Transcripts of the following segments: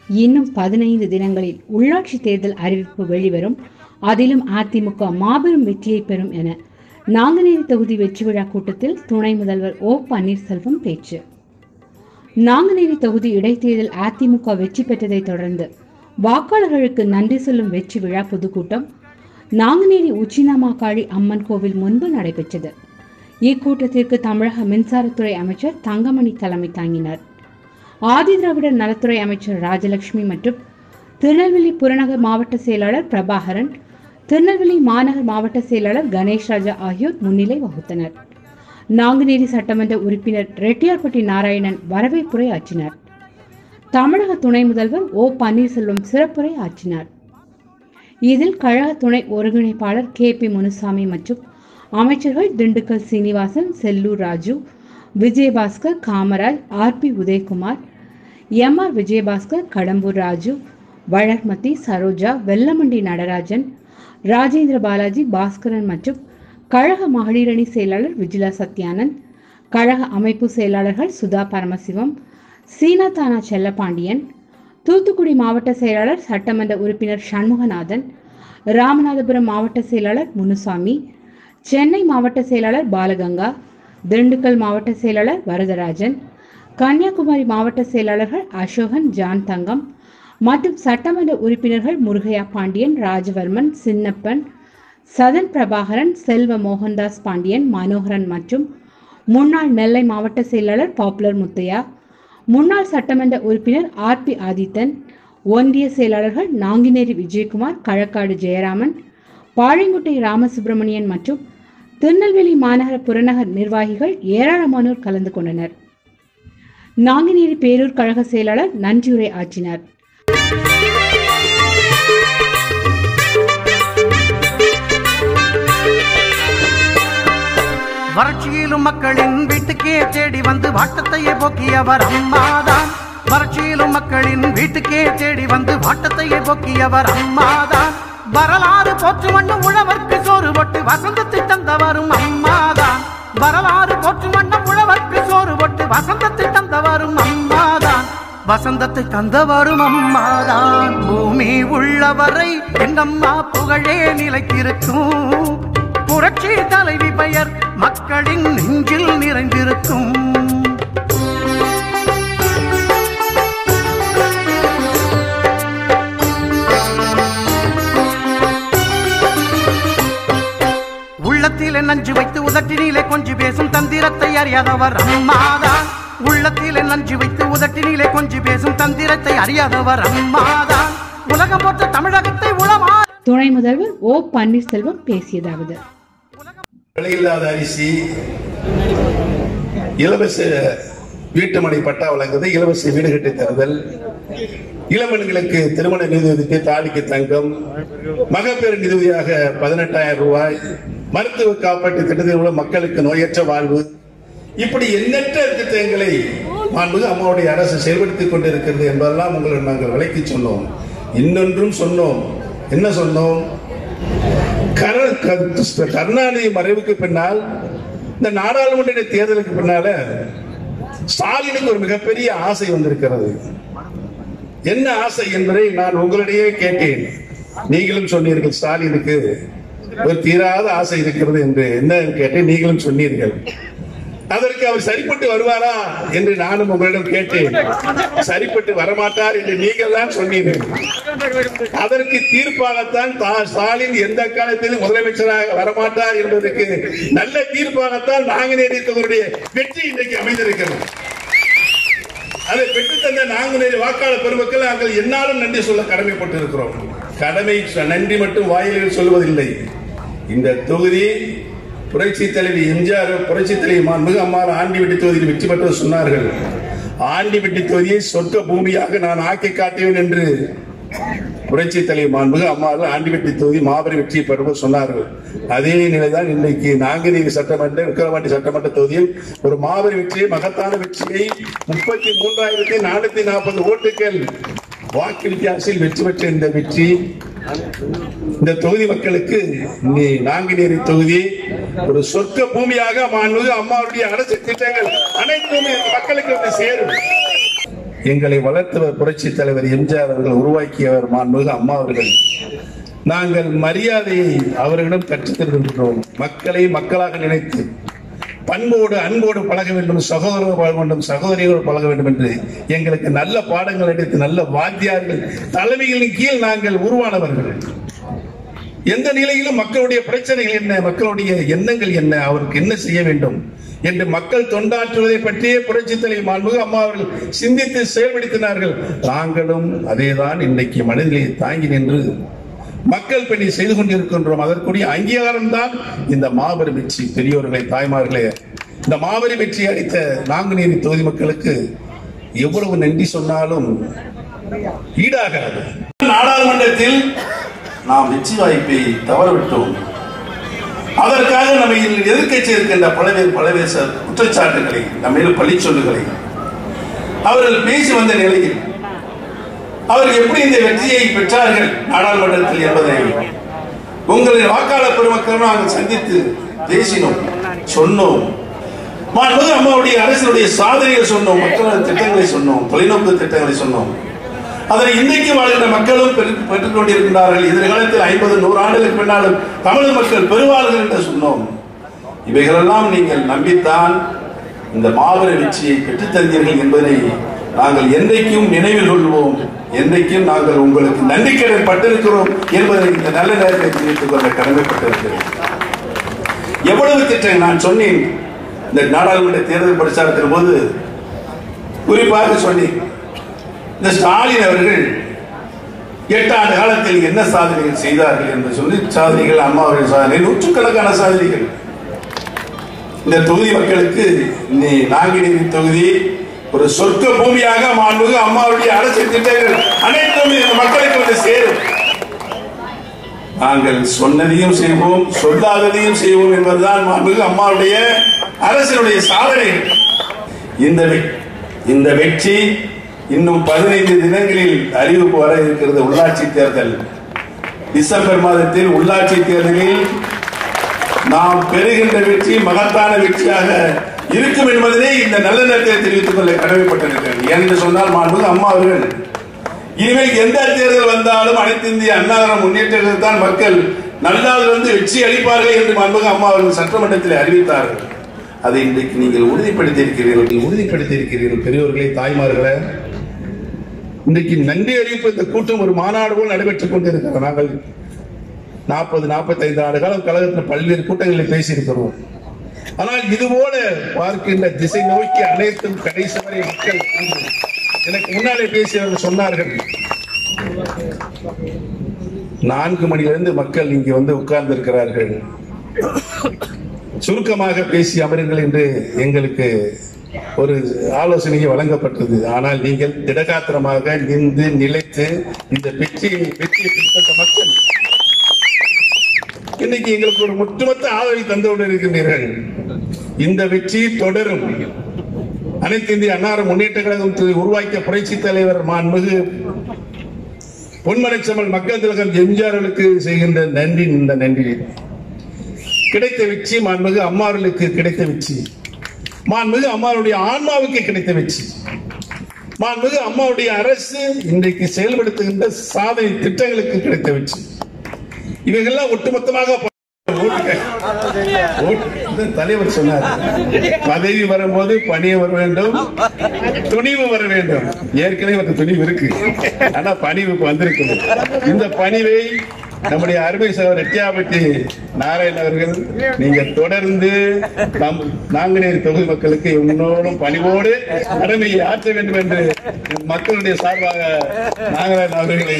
இன்னும் பதினைந்து தினங்களில் உள்ளாட்சி தேர்தல் அறிவிப்பு வெளிவரும் அதிலும் அதிமுக மாபெரும் வெற்றியை பெறும் என நாங்குநேரி தொகுதி வெற்றி விழா கூட்டத்தில் துணை முதல்வர் ஓ பன்னீர்செல்வம் பேச்சு நாங்குநேரி தொகுதி இடைத்தேர்தல் அதிமுக வெற்றி பெற்றதை தொடர்ந்து வாக்காளர்களுக்கு நன்றி சொல்லும் வெற்றி விழா பொதுக்கூட்டம் நாங்குநேரி உச்சினாமாக்காளி அம்மன் கோவில் முன்பு நடைபெற்றது இக்கூட்டத்திற்கு தமிழக மின்சாரத்துறை அமைச்சர் தங்கமணி தலைமை தாங்கினார் ஆதிதிராவிடர் நலத்துறை அமைச்சர் ராஜலட்சுமி மற்றும் திருநெல்வேலி புறநகர் மாவட்ட செயலாளர் பிரபாகரன் திருநெல்வேலி மாநகர் மாவட்ட செயலாளர் கணேஷ் ராஜா ஆகியோர் முன்னிலை வகுத்தனர் நாங்குநேரி சட்டமன்ற உறுப்பினர் ரெட்டியார்பட்டி நாராயணன் வரவேற்புரை ஆற்றினார் தமிழக துணை முதல்வர் ஓ பன்னீர்செல்வம் சிறப்புரை ஆற்றினார் இதில் கழக துணை ஒருங்கிணைப்பாளர் கே பி முனுசாமி மற்றும் அமைச்சர்கள் Dindigul Srinivasan Sellur Raju Vijayabaskar Kamaraj R P Udhayakumar M R Vijayabaskar Kadambur Raju Valarmathi Saroja Vellamandi Natarajan Rajendra Balaji Baskaran மற்றும் கழக மகளிரணி செயலாளர் விஜிலா சத்யானந்த் கழக அமைப்பு செயலாளர்கள் சுதா பரமசிவம் சீனாதானா செல்லப்பாண்டியன் தூத்துக்குடி மாவட்ட செயலாளர் சட்டமன்ற உறுப்பினர் சண்முகநாதன் ராமநாதபுரம் மாவட்ட செயலாளர் முனுசாமி சென்னை மாவட்ட செயலாளர் பாலகங்கா திண்டுக்கல் மாவட்ட செயலாளர் வரதராஜன் கன்னியாகுமரி மாவட்ட செயலாளர்கள் அசோகன் ஜான் தங்கம் மற்றும் சட்டமன்ற உறுப்பினர்கள் முருகையா பாண்டியன் ராஜவர்மன் சின்னப்பன் சதன் பிரபாகரன் செல்வ மோகன்தாஸ் பாண்டியன் மனோகரன் மற்றும் முன்னாள் நெல்லை மாவட்ட செயலாளர் பாப்புலர் முத்தையா முன்னாள் சட்டமன்ற உறுப்பினர் ஆர் பி ஆதித்தன் ஒன்றிய செயலாளர்கள் நாங்கினேரி விஜயகுமார் கழக்காடு ஜெயராமன் பாளையங்குட்டை ராமசுப்பிரமணியன் மற்றும் திருநெல்வேலி மாநகர புறநகர் நிர்வாகிகள் ஏராளமானோர் கலந்து கொண்டனர் நாங்கினேரி பேரூர் கழக செயலாளர் நன்றியுரை ஆற்றினார் வறட்சியிலும் மக்களின் வீட்டுக்கே தேடி வந்து வாட்டத்தையே போக்கியவர் அம்மாதான் வறட்சியிலும் மக்களின் வீட்டுக்கே தேடி வந்து வாட்டத்தையே போக்கியவர் அம்மாதான் வரலாறு போற்று வண்ணம் உழவர்க்கு சோறு போட்டு வசந்தத்தை தந்தவரும் அம்மாதான் வரலாறு போற்று வண்ணம் உழவர்க்கு சோறு போட்டு வசந்தத்தை தந்தவரும் அம்மாதான் வசந்தத்தை தந்தவரும் அம்மாதான் பூமி உள்ளவரை எங்கம்மா புகழே நிலைத்திருக்கும் புரட்சி தலைவி பெயர் மக்களின் நெஞ்சில் நிறைந்திருக்கும் உள்ளத்திலே நஞ்சு வைத்து உதட்டினிலே கொஞ்சி பேசும் தந்திரத்தை அறியாதவர் அம்மாதான் உள்ளத்திலே நஞ்சு வைத்து உதட்டினிலே கொஞ்சி பேசும் தந்திரத்தை அறியாதவர் அம்மாதான் உலகம் போற்ற தமிழகத்தை உளமா துணை முதல்வர் ஓ பன்னீர்செல்வம் பேசியதாவது விலையில்லாத அரிசி இலவச வீட்டுமனை பட்டா வழங்குவது இலவச வீடு கட்டி தருதல் இளம்பெண்களுக்கு திருமண நிதியுதவிக்கு தாலிக்கு தங்கம் மகப்பேறு நிதியுதவியாக பதினெட்டாயிரம் ரூபாய் மருத்துவ காப்பீட்டு திட்டத்தின் மூலம் மக்களுக்கு நோயற்ற வாழ்வு இப்படி எண்ணற்ற திட்டங்களை மாண்புமிகு அம்மாவுடைய அரசு செயல்படுத்திக் கொண்டிருக்கிறது என்பதெல்லாம் உங்களுக்கு நாங்கள் விளக்கி சொன்னோம் இன்னொன்றும் சொன்னோம் என்ன சொன்னோம் கர- க- கருணாநிதி மறைவுக்கு பின்னால் இந்த நாடாளுமன்ற தேர்தலுக்கு பின்னால ஸ்டாலினுக்கு ஒரு மிகப்பெரிய ஆசை வந்திருக்கிறது என்ன ஆசை என்பதை நான் உங்களிடையே கேட்டேன் நீங்களும் சொன்னீர்கள் ஸ்டாலினுக்கு ஒரு தீராத ஆசை இருக்கிறது என்று என்ன கேட்டேன் நீங்களும் சொன்னீர்கள் அதற்கு அவர் சரிப்பட்டு வருவாரா என்று நானும் உங்களிடம் கேட்டேன் சரிப்பட்டு வரமாட்டார் என்று நீங்கள் தான் சொன்னீர்கள் அதற்கு தீர்ப்பாகத்தான் தா- ஸ்டாலின் எந்த காலத்திலும் முதலமைச்சராக வரமாட்டார் என்பதற்கு நல்ல தீர்ப்பாகத்தான் நாங்குநேரி தொகுதியுடைய வெற்றி இன்றைக்கு அமைந்திருக்கிறது அதை பெற்று தந்த நாங்குநேரி வாக்காளர் பெருமக்கள் நாங்கள் என்னாலும் நன்றி சொல்ல கடமைப்பட்டிருக்கிறோம் கடமை ச- நன்றி மட்டும் வாயிலில் சொல்வதில்லை இந்த தொகுதி புரட்சி தலைவி எம்ஜிஆர் புரட்சி தலைவி மாண்புமிகு அம்மா ஆண்டிவெட்டி தொகுதியில் வெற்றி பெற்று சொன்னார்கள் ஆண்டிவெட்டி தொகுதியை சொர்க்க பூமியாக நான் ஆக்கி காட்டுவேன் என்று புரட்சி தலைவி மாண்புமிகு அம்மா ஆண்டிவெட்டி தொகுதி மாபெரும் வெற்றி பெறும் சொன்னார்கள் அதே நிலைதான் இன்னைக்கு நாங்குநேரி சட்டமன்ற விக்கிரவாண்டி சட்டமன்ற தொகுதியில் ஒரு மாபெரும் வெற்றியை மகத்தான வெற்றியை முப்பத்தி மூன்றாயிரத்தி நானூத்தி நாற்பது ஓட்டுகள் வாக்கு வித்தியாசத்தில் வெற்றி பெற்ற இந்த வெற்றி இந்த தொகுதி மக்களுக்கு நீ நாங்குநேரி தொகுதி ஒரு சொர்க்க பூமியாக மாண்புமிகு அம்மாவுடைய அரசு திட்டங்கள் அனைத்தும் இந்த மக்களுக்கு வந்து சேரும் எங்களை வளர்த்தவர் புரட்சி தலைவர் எம்ஜிஆர் அவர்கள் உருவாக்கியவர் மாண்புமிகு அம்மா அவர்கள் நாங்கள் மரியாதையை அவர்களிடம் கற்றுத்தருகின்றோம் மக்களை மக்களாக நினைத்து பண்போடு அன்போடு பழக வேண்டும் சகோதரர்கள் பழக வேண்டும் சகோதரிகள் பழக வேண்டும் என்று எங்களுக்கு நல்ல பாடங்கள் எடுத்து நல்ல வாத்தியார்கள் தலைமைகளின் கீழ் நாங்கள் உருவானவர்கள் எந்த நிலையிலும் மக்களுடைய பிரச்சனைகள் என்ன மக்களுடைய எண்ணங்கள் என்ன அவருக்கு என்ன செய்ய வேண்டும் என்று மக்கள் தொண்டாற்றுவதை பற்றியே புரட்சி தலைவர் மாண்புமிகு அம்மா அவர்கள் சிந்தித்து செயல்படுத்தினார்கள் நாங்களும் அதேதான் இன்றைக்கு மனதிலே தாங்கி நின்று மக்கள் பணி செய்து கொண்டிருக்கின்றோம் அதற்குரிய அங்கீகாரம் தான் இந்த மாபெரும் வெற்றி பெரியோர்களை தாய்மார்களே இந்த மாபெரும் வெற்றி அளித்த நாங்குநேரி தொகுதி மக்களுக்கு எவ்வளவு நன்றி சொன்னாலும் ஈடாகாது நாடாளுமன்றத்தில் நாம் வெற்றி வாய்ப்பை தவறவிட்டோம் அதற்காக நம்ம எதிர்க்கட்சி இருக்கின்ற பலவேறு பலவேறு ச- குற்றச்சாட்டுகளை நம்ம மீது பழி சொல்லுகளை அவர்கள் பேசி வந்த நிலையில் அவர்கள் எப்படி இந்த வெற்றியை பெற்றார்கள் நாடாளுமன்றத்தில் என்பதை உங்களின் வாக்காளர் பெருமக்கள் நாங்கள் சந்தித்து பேசினோம் சொன்னோம் மாண்புமிகு அம்மாவுடைய அரசினுடைய சாதனைகள் சொன்னோம் மக்கள் திட்டங்களை சொன்னோம் தொலைநோக்கு திட்டங்களை சொன்னோம் அதனை இன்றைக்கு வாழ்கின்ற மக்களும் பெற்று- பெற்றுக் கொண்டிருக்கின்றார்கள் எதிர்காலத்தில் ஐம்பது நூறு ஆண்டுகளுக்கு பின்னாலும் தமிழக மக்கள் பெறுவார்கள் என்று சொன்னோம் இவைகளெல்லாம் நீங்கள் நம்பித்தான் இந்த மாபெரும் வெற்றியை பெற்றுத் தந்தீர்கள் என்பதை நாங்கள் என்றைக்கும் நினைவில் கொள்வோம் என்றைக்கும் நாங்கள் உங்களுக்கு நன்றி கடன் பட்டிருக்கிறோம் என்பதை இந்த நல்ல நேரத்தை தெரிவித்துக் கொள்ள கடமைப்பட்டிருக்கிறேன் எவ்வளவு திட்டங்கள் நான் சொன்னேன் இந்த நாடாளுமன்ற தேர்தல் பிரச்சாரத்தின் போது குறிப்பாக சொன்னேன் இந்த ஸ்டாலின் அவர்கள் எட்டு ஆண்டு காலத்தில் என்ன சாதனைகள் செய்தார்கள் என்று சொல்லி சாதனைகள் அம்மா அவர்கள் சாதனை நூற்றுக்கணக்கான சாதனைகள் இந்த தொகுதி மக்களுக்கு நீ நாங்குநேரி தொகுதி ஒரு சொர்க்க பூமியாக மாண்புமிகு அம்மாவுடைய அரசு திட்டங்கள் அனைத்தும் இந்த மக்களுக்கு வந்து சேரும் நாங்கள் சொன்னதையும் செய்வோம் சொல்லாததையும் செய்வோம் என்பதுதான் மாண்புமிகு அம்மாவுடைய அரசினுடைய சாதனை இந்த வெ- இந்த வெற்றி இன்னும் பதினைந்து தினங்களில் அறிவிப்பு வர இருக்கிறது உள்ளாட்சி தேர்தல் டிசம்பர் மாதத்தில் உள்ளாட்சி தேர்தலில் நாம் பெறுகின்ற வெற்றி மகத்தான வெற்றியாக இருக்கும் என்பதனை இந்த நல்ல நேரத்தை தெரிவித்துக் கொள்ள கடமைப்பட்டிருக்கிறேன் என்று சொன்னால் மாண்புமிகு அம்மா அவர்கள் இனிமேல் எந்த தேர்தல் வந்தாலும் அனைத்து இந்திய அண்ணாதிர முன்னேற்றத்தில் தான் மக்கள் நல்லால் வந்து வெற்றி அளிப்பார்கள் என்று மாண்புமிகு அம்மா அவர்கள் சட்டமன்றத்தில் அறிவித்தார்கள் அதை இன்றைக்கு நீங்கள் உறுதிப்படுத்தி இருக்கிறீர்கள் உறுதிப்படுத்தி இருக்கிறீர்கள் பெரியோர்களே தாய்மார்களே இன்றைக்கு நன்றி அறிவிப்பு இந்த கூட்டம் ஒரு மாநாடு போல் நடைபெற்றுக் கொண்டிருக்கிறது நாங்கள் நாற்பது நாற்பத்தைந்து ஆண்டு காலம் கழகத்தில் பல்வேறு கூட்டங்களில் பேசியிருக்கிறோம் ஆனால் இதுபோல பார்க்கின்ற திசை நோக்கி அனைத்தும் கடைசி வரை மக்கள் எனக்கு முன்னாலே பேசியவர்கள் சொன்னார்கள் நான்கு மணியிலிருந்து மக்கள் இங்கே வந்து உட்கார்ந்து இருக்கிறார்கள் சுருக்கமாக பேசி அமருங்கள் என்று எங்களுக்கு ஒரு ஆலோசனை வழங்கப்பட்டது ஆனால் நீங்கள் திடகாத்திரமாக நின்று நிலைத்து இந்த வெற்றியை வெற்றியை பெற்ற மக்கள் இன்னைக்கு எங்களுக்கு ஒரு ஒட்டுமொத்த ஆதரவை தந்து கொண்டிருக்கின்றீர்கள் இந்த வெற்றி தொடரும் அனைத்து இந்திய அன்னார முன்னேற்ற கழகம் உருவாக்கிய புரட்சி தலைவர் மாண்புமிகு பொன்மலைச்சமல் மக்கள் திலகம் எம்ஜிஆர்களுக்கு செய்கின்ற நன்றி இந்த நன்றி கிடைத்த வெற்றி மாண்புமிகு அம்மாவர்களுக்கு கிடைத்த வெற்றி மாண்புமிகு அம்மாவுடைய ஆன்மாவுக்கு கிடைத்த வெற்றி மாண்புமிகு அம்மாவுடைய அரசு இன்றைக்கு செயல்படுத்துகின்ற சாதனை திட்டங்களுக்கு கிடைத்த வெற்றி இவைகள்லாம் ஒட்டுமொத்தமாக ஓட்டுக்க. ஓட்டு- இந்த தலைவர் சொன்னார் பதவி வரும்போது பணிய வர வேண்டும் துணிவு வர வேண்டும் ஏற்கனவே ஒரு துணிவு இருக்கு ஆனா பணிவு இப்ப வந்திருக்கு இந்த பணிவை நம்முடைய அருமை சகோதரர் ரெட்டியாபட்டி நாராயணன் அவர்கள் நீங்க தொடர்ந்து நம் நாங்குநேரி தொகுதி மக்களுக்கு உன்னோடும் பணிவோடு கடமையை ஆற்ற வேண்டும் என்று மக்களுடைய சார்பாக நாகராஜன் அவர்களை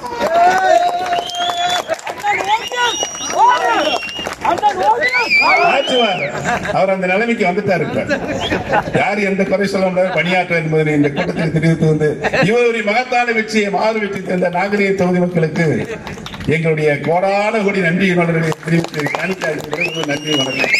ஆற்றுவார் அவர் அந்த நிலைமைக்கு வந்துட்டார் இப்ப யார் எந்த குறை சொல்ல முடியாது பணியாற்ற என்பதை இந்த கூட்டத்தில் தெரிவித்து வந்து இவர் ஒரு மகத்தான வெற்றியை மாறு வெற்றி தந்த நாகரீக தொகுதி மக்களுக்கு எங்களுடைய கோடான கோடி நன்றி மலர்களை தெரிவித்து காணிக்க நன்றி வணக்கம்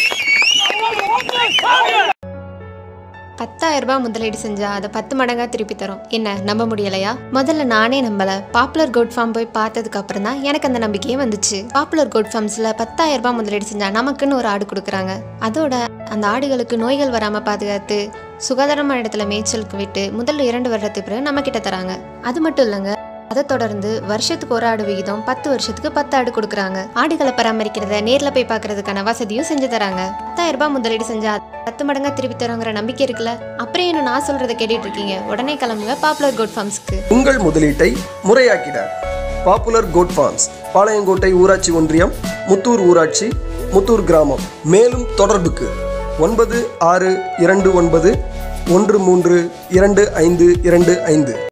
பத்தாயிரம் ரூபாய் முதலீடு செஞ்சா அதை பத்து மடங்கா திருப்பி தரோம் என்ன நம்ப முடியலையா முதல்ல நானே நம்பல பாப்புலர் கோட் ஃபார்ம் போய் பார்த்ததுக்கு அப்புறம் தான் எனக்கு அந்த நம்பிக்கையே வந்துச்சு பாப்புலர் கோட் ஃபார்ம்ஸ்ல பத்தாயிரம் ரூபாய் முதலீடு செஞ்சா நமக்குன்னு ஒரு ஆடு கொடுக்குறாங்க அதோட அந்த ஆடுகளுக்கு நோய்கள் வராம பாதுகாத்து சுகாதாரமான இடத்துல மேய்ச்சலுக்கு விட்டு முதல் இரண்டு வருடத்துக்கு பிறகு நம்ம கிட்ட தராங்க அது மட்டும் இல்லைங்க அதை தொடர்ந்து வருஷத்துக்கு ஒரு ஆடு விகிதம் பத்து வருஷத்துக்கு பத்து ஆடு கொடுக்குறாங்க ஆடுகளை பராமரிக்கிறத நேர்ல போய் பார்க்கறதுக்கான வசதியும் செஞ்சு தராங்க பத்தாயிரம் ரூபாய் முதலீடு செஞ்சா பத்து மடங்கா திருப்பி தரோங்கிற நம்பிக்கை இருக்குல்ல அப்புறம் என்ன நான் சொல்றதை கேட்டுட்டு இருக்கீங்க உடனே கிளம்புங்க பாப்புலர் கோட் ஃபார்ம்ஸ்க்கு உங்கள் முதலீட்டை முறையாக்கிட பாப்புலர் கோட் ஃபார்ம்ஸ் பாளையங்கோட்டை ஊராட்சி ஒன்றியம் முத்தூர் ஊராட்சி முத்தூர் கிராமம் மேலும் தொடர்புக்கு ஒன்பது ஆறு இரண்டு ஒன்பது ஒன்று மூன்று இரண்டு ஐந்து இரண்டு ஐந்து